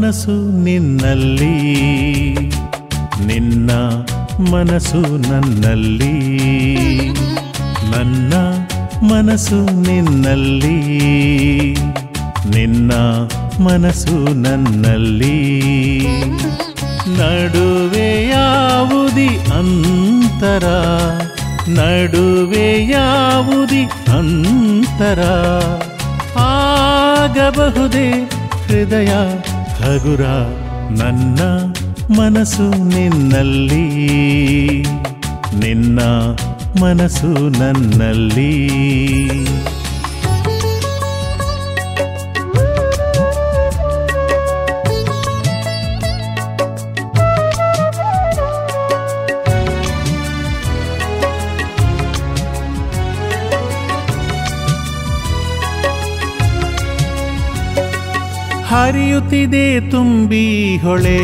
ಮನಸ್ಸು ನಿನ್ನಲ್ಲಿ ನಿನ್ನ ಮನಸ್ಸು ನನ್ನಲ್ಲಿ ನನ್ನ ಮನಸ್ಸು ನಿನ್ನಲ್ಲಿ ನಿನ್ನ ಮನಸ್ಸು ನನ್ನಲ್ಲಿ ನಡುವೆ ಯಾವುದಿ ಅಂತರ ನಡುವೆ ಯಾವುದಿ ಅಂತರ ಆಗಬಹುದೇ ಹೃದಯ ಹಗುರ ನನ್ನ ಮನಸ್ಸು ನಿನ್ನಲ್ಲಿ ನಿನ್ನ ಮನಸ್ಸು ನನ್ನಲ್ಲಿ ಹರಿಯುತ್ತಿದೆ ತುಂಬಿ ಹೊಳೆ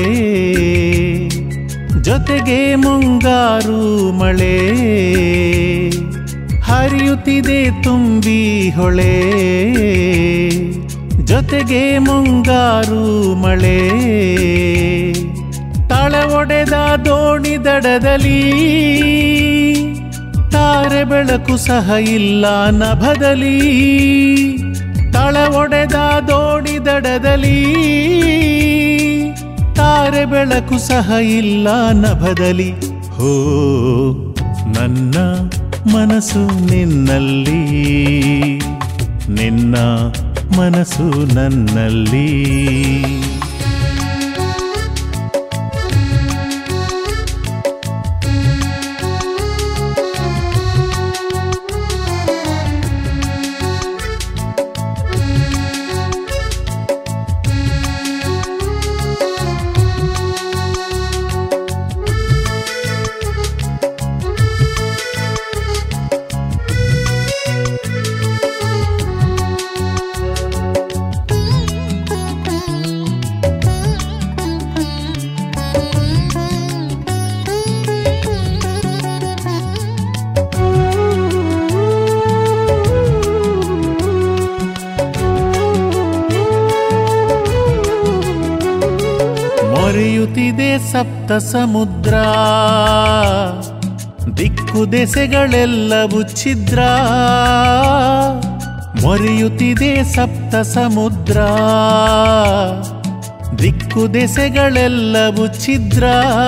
ಜೊತೆಗೆ ಮುಂಗಾರು ಮಳೆ ಹರಿಯುತ್ತಿದೆ ತುಂಬಿ ಹೊಳೆ ಜೊತೆಗೆ ಮುಂಗಾರು ಮಳೆ ತಳ ಒಡೆದ ದೋಣಿ ದಡದಲ್ಲಿ ತಾರೆ ಬೆಳಕು ಸಹ ಇಲ್ಲ ನಭದಲ್ಲಿ ತಳ ಒಡೆದ ದೋಣಿ ದಡದಲ್ಲಿ ತಾರೆ ಬೆಳಕು ಸಹ ಇಲ್ಲ ನಭದಲ್ಲಿ ಹೋ ನನ್ನ ಮನಸ್ಸು ನಿನ್ನಲ್ಲಿ ನಿನ್ನ ಮನಸ್ಸು ನನ್ನಲ್ಲಿ ಮೊರೆಯುತ್ತಿದೆ ಸಪ್ತ ಸಮುದ್ರ ದಿಕ್ಕು ದೆಸೆಗಳೆಲ್ಲವೂ ಛಿದ್ರ ಮೊರೆಯುತ್ತಿದೆ ಸಪ್ತ ಸಮುದ್ರ ದಿಕ್ಕು ದೆಸೆಗಳೆಲ್ಲವೂ ಛಿದ್ರ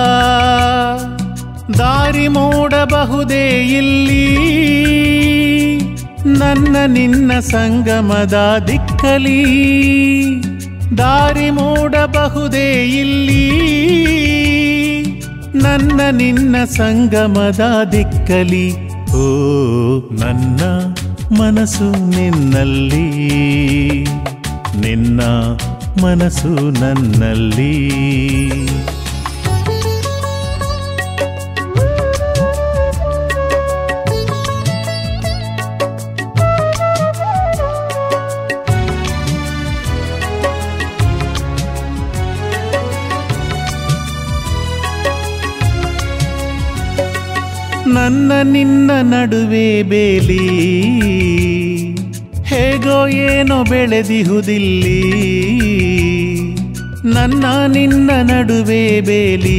ದಾರಿ ಮೂಡಬಹುದೇ ಇಲ್ಲಿ ನನ್ನ ನಿನ್ನ ಸಂಗಮದ ದಿಕ್ಕಲಿ ದಾರಿ ಮೂಡಬಹುದೇ ಇಲ್ಲಿ ನನ್ನ ನಿನ್ನ ಸಂಗಮದ ದಿಕ್ಕಲಿ ಓ ನನ್ನ ಮನಸ್ಸು ನಿನ್ನಲ್ಲಿ ನಿನ್ನ ಮನಸ್ಸು ನನ್ನಲ್ಲಿ ನನ್ನ ನಿನ್ನ ನಡುವೆ ಬೇಲಿ ಹೇಗೋ ಏನೋ ಬೆಳೆದಿಹುದಿಲ್ಲಿ ನನ್ನ ನಿನ್ನ ನಡುವೆ ಬೇಲಿ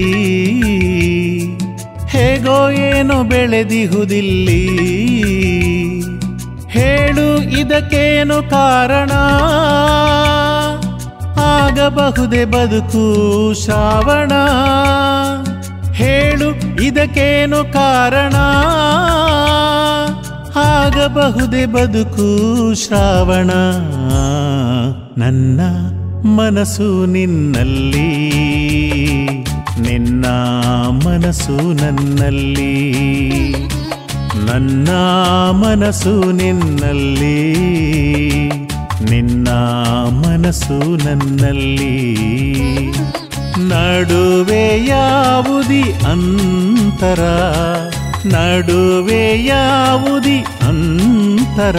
ಹೇಗೋ ಏನೋ ಬೆಳೆದಿಹುದಿಲ್ಲಿ ಹೇಳು ಇದಕ್ಕೇನು ಕಾರಣ ಆಗಬಹುದೇ ಬದುಕು ಶ್ರಾವಣ ಹೇಳು ಇದಕ್ಕೇನು ಕಾರಣ ಆಗಬಹುದೇ ಬದುಕು ಶ್ರಾವಣ ನನ್ನ ಮನಸ್ಸು ನಿನ್ನಲ್ಲಿ ನಿನ್ನ ಮನಸ್ಸು ನನ್ನಲ್ಲಿ ನನ್ನ ಮನಸ್ಸು ನಿನ್ನಲ್ಲಿ ನಿನ್ನ ಮನಸ್ಸು ನನ್ನಲ್ಲಿ ನಡುವೆ ಯಾವುದಿ ಅಂತರ ನಡುವೆ ಯಾವುದಿ ಅಂತರ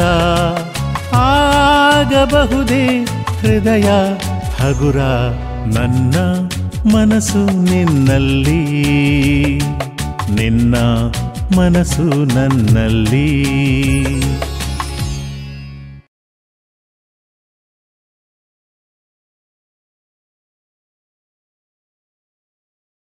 ಆಗಬಹುದೇ ಹೃದಯ ಹಗುರ ನನ್ನ ಮನಸ್ಸು ನಿನ್ನಲ್ಲಿ ನಿನ್ನ ಮನಸ್ಸು ನನ್ನಲ್ಲಿ